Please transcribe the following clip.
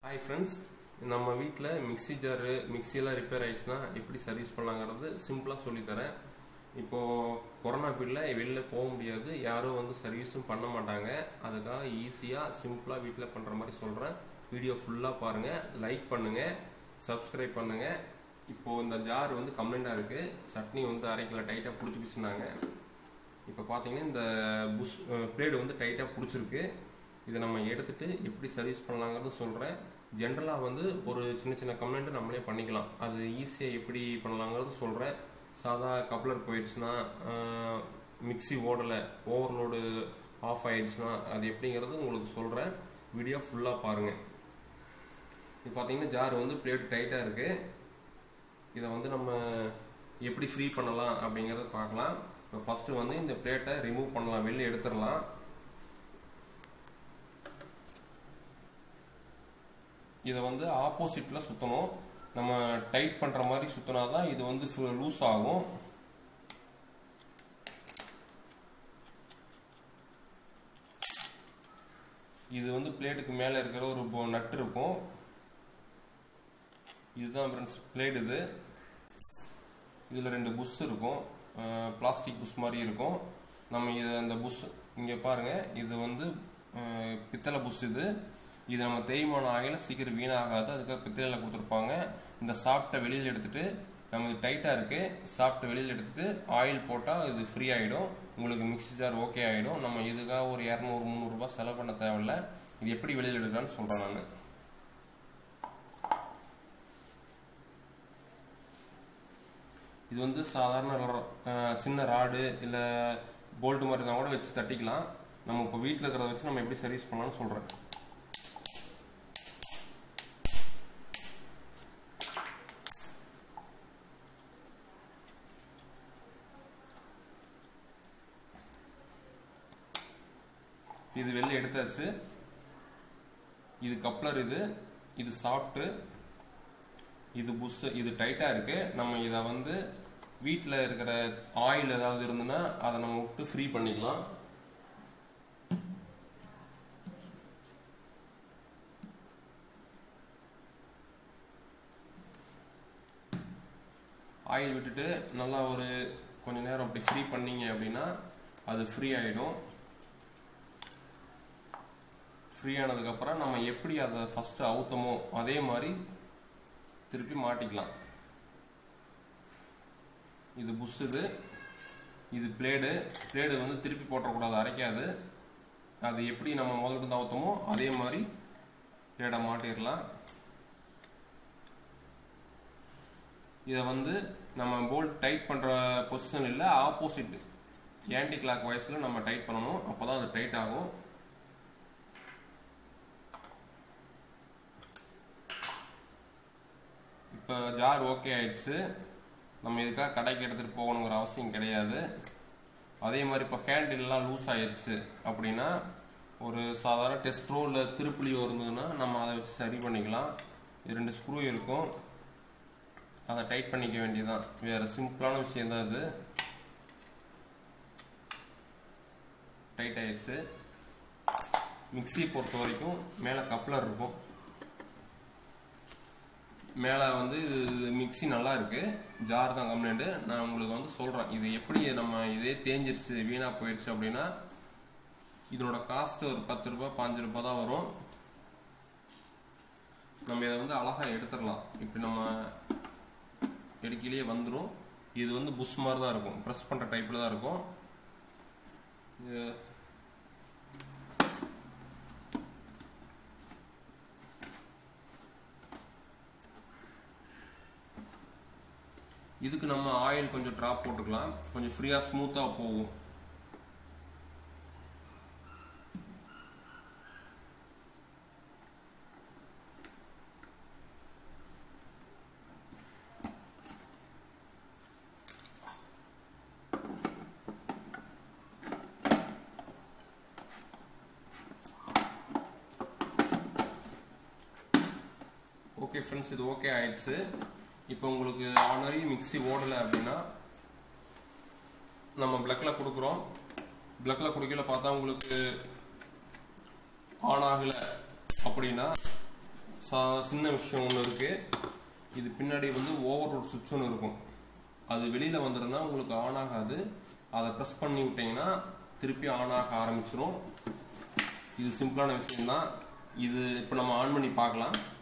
hi friends நம்ம வீட்டில் mixie ஜாரு மிக்ஸியெல்லாம் repair ஆயிடுச்சுன்னா எப்படி சர்வீஸ் பண்ணலாங்கிறது சிம்பிளாக சொல்லித்தரேன் இப்போது கொரோனா பீரியடில் வெளில போக முடியாது யாரும் வந்து சர்வீஸும் பண்ண மாட்டாங்க அதுக்காக ஈஸியாக சிம்பிளாக வீட்டில் பண்ணுற மாதிரி சொல்கிறேன் வீடியோ ஃபுல்லாக பாருங்கள் லைக் பண்ணுங்கள் சப்ஸ்கிரைப் பண்ணுங்கள் இப்போது இந்த ஜார் வந்து கம்ப்ளைண்ட்டாக இருக்குது சட்னி வந்து அரைக்கல டைட்டாக பிடிச்சிக்கிச்சுனாங்க இப்போ பார்த்தீங்கன்னா இந்த புஷ் பிளேடு வந்து டைட்டாக பிடிச்சிருக்கு இதை நம்ம எடுத்துட்டு எப்படி சர்வீஸ் பண்ணலாங்கிறது சொல்கிறேன் ஜென்ரலாக வந்து ஒரு சின்ன சின்ன கம்ப்ளைண்ட் நம்மளே பண்ணிக்கலாம் அது ஈஸியாக எப்படி பண்ணலாங்கிறது சொல்கிறேன் சாதா கப்ளர் போயிடுச்சுன்னா மிக்ஸி ஓடலை ஓவர்லோடு ஆஃப் ஆயிடுச்சுன்னா அது எப்படிங்கிறது உங்களுக்கு சொல்கிறேன் வீடியோ ஃபுல்லாக பாருங்கள் இப்போ பார்த்தீங்கன்னா ஜார் வந்து பிளேட் டைட்டாக இருக்குது இதை வந்து நம்ம எப்படி ஃப்ரீ பண்ணலாம் அப்படிங்கிறத பார்க்கலாம் இப்போ ஃபஸ்ட்டு வந்து இந்த பிளேட்டை ரிமூவ் பண்ணலாம் வெளில எடுத்துடலாம் இதை வந்து ஆப்போசிட்டில் சுற்றணும் நம்ம டைட் பண்ணுற மாதிரி சுற்றினா தான் இது வந்து லூஸ் ஆகும் இது வந்து பிளேட்டுக்கு மேலே இருக்கிற ஒரு நட்டு இருக்கும் இதுதான் ஃப்ரெண்ட்ஸ் பிளேட் இது இதில் ரெண்டு புஷ் இருக்கும் பிளாஸ்டிக் புஷ் மாதிரி இருக்கும் நம்ம இதை அந்த புஷ் இங்கே பாருங்கள் இது வந்து பித்தளை புஷ் இது இது நம்ம தேய்மானம் ஆகையில சீக்கிரம் வீணாகாது அதுக்காக பித்தளையில் கொடுத்துருப்பாங்க இந்த சாப்பிட்ட வெளியில் எடுத்துட்டு நம்ம இது டைட்டாக இருக்கு சாப்பிட்ட வெளியில் எடுத்துட்டு ஆயில் போட்டால் இது ஃப்ரீ ஆகிடும் உங்களுக்கு மிக்சி ஜார் ஓகே ஆகிடும் நம்ம இதுக்காக ஒரு இரநூறு முந்நூறுரூபா செலவு பண்ண தேவையில்ல இது எப்படி வெளியில் எடுக்கலான்னு சொல்கிறேன் நான் இது வந்து சாதாரண சின்ன ராடு இல்லை போல்ட்டு மாதிரி தான் கூட வச்சு தட்டிக்கலாம் நம்ம இப்போ வீட்டில் இருக்கிறத வச்சு நம்ம எப்படி சர்வீஸ் பண்ணலாம்னு சொல்கிறேன் இது வெளில எடுத்தாச்சு இது கப்ளர் இது இது சாஃப்ட்டு இது புஷ் இது டைட்டாக இருக்கு நம்ம இதை வந்து வீட்டில் இருக்கிற ஆயில் ஏதாவது இருந்ததுன்னா அதை நம்ம விட்டு ஃப்ரீ பண்ணிக்கலாம் ஆயில் விட்டுட்டு நல்லா ஒரு கொஞ்ச நேரம் அப்படி ஃப்ரீ பண்ணீங்க அப்படின்னா அது ஃப்ரீ ஆகிடும் ஃப்ரீ ஆனதுக்கப்புறம் நம்ம எப்படி அதை ஃபஸ்ட்டு அவுத்தமோ அதே மாதிரி திருப்பி மாட்டிக்கலாம் இது புஷ் இது இது பிளேடு பிளேடு வந்து திருப்பி போட்டக்கூடாது அரைக்காது அது எப்படி நம்ம முதல்ல அவுத்தமோ அதே மாதிரி பிளேடை மாட்டிடலாம் இதை வந்து நம்ம போல்ட் டைட் பண்ணுற பொசிஷன் இல்லை ஆப்போசிட் ஆன்டி கிளாக் வயசில் நம்ம டைட் பண்ணணும் அப்போ தான் அது டைட் ஆகும் இப்போ ஜார் ஓகே ஆயிடுச்சு நம்ம இதுக்காக கடைக்கு எடுத்துகிட்டு போகணுங்கிற அவசியம் கிடையாது அதே மாதிரி இப்போ ஹேண்டில்லாம் லூஸ் ஆயிடுச்சு அப்படின்னா ஒரு சாதாரண டெஸ்ட்ரோ இல்லை திருப்புளியோ இருந்ததுன்னா நம்ம அதை வச்சு சரி பண்ணிக்கலாம் இது ரெண்டு ஸ்க்ரூ இருக்கும் அதை டைட் பண்ணிக்க வேண்டியதுதான் வேறு சிம்பிளான விஷயம் தான் இது டைட் ஆயிடுச்சு மிக்சி பொறுத்த வரைக்கும் மேலே கப்ளர் இருக்கும் மேலே வந்து இது மிக்சி நல்லா இருக்கு ஜார் தான் கம்ப்ளைண்ட்டு நான் உங்களுக்கு வந்து சொல்கிறேன் இது எப்படி நம்ம இதே தேஞ்சிருச்சு வீணாக போயிடுச்சு அப்படின்னா இதனோட காஸ்ட் ஒரு பத்து ரூபாய் பாஞ்சு ரூபாய் தான் வரும் நம்ம இதை வந்து அழகாக எடுத்துடலாம் இப்படி நம்ம எடுக்கிலேயே வந்துடும் இது வந்து புஷ் மாதிரி தான் இருக்கும் ப்ரெஸ் பண்ணுற டைப்பில் தான் இருக்கும் இது இதுக்கு நம்ம ஆயில் கொஞ்சம் ட்ராப் போட்டுக்கலாம் கொஞ்சம் ஃப்ரீயாக ஸ்மூத்தாக போகும் ஓகே ஃப்ரெண்ட்ஸ் இது ஓகே ஆயிடுச்சு இப்போ உங்களுக்கு ஆல்ரெடி மிக்சி ஓடலை அப்படின்னா நம்ம பிளக்கில் கொடுக்குறோம் பிளக்கில் கொடுக்கல பார்த்தா உங்களுக்கு ஆன் ஆகலை அப்படின்னா சா- சின்ன விஷயம் ஒன்று இருக்கு இது பின்னாடி வந்து ஓவர்லோட் சுவிட்ச் ஒன்று இருக்கும் அது வெளியில வந்திருந்தா உங்களுக்கு ஆன் ஆகாது அதை ப்ரெஸ் பண்ணி விட்டீங்கன்னா திருப்பி ஆன் ஆக ஆரம்பிச்சிரும் இது சிம்பிளான விஷயம்தான் இது இப்போ நம்ம ஆன் பண்ணி பார்க்கலாம்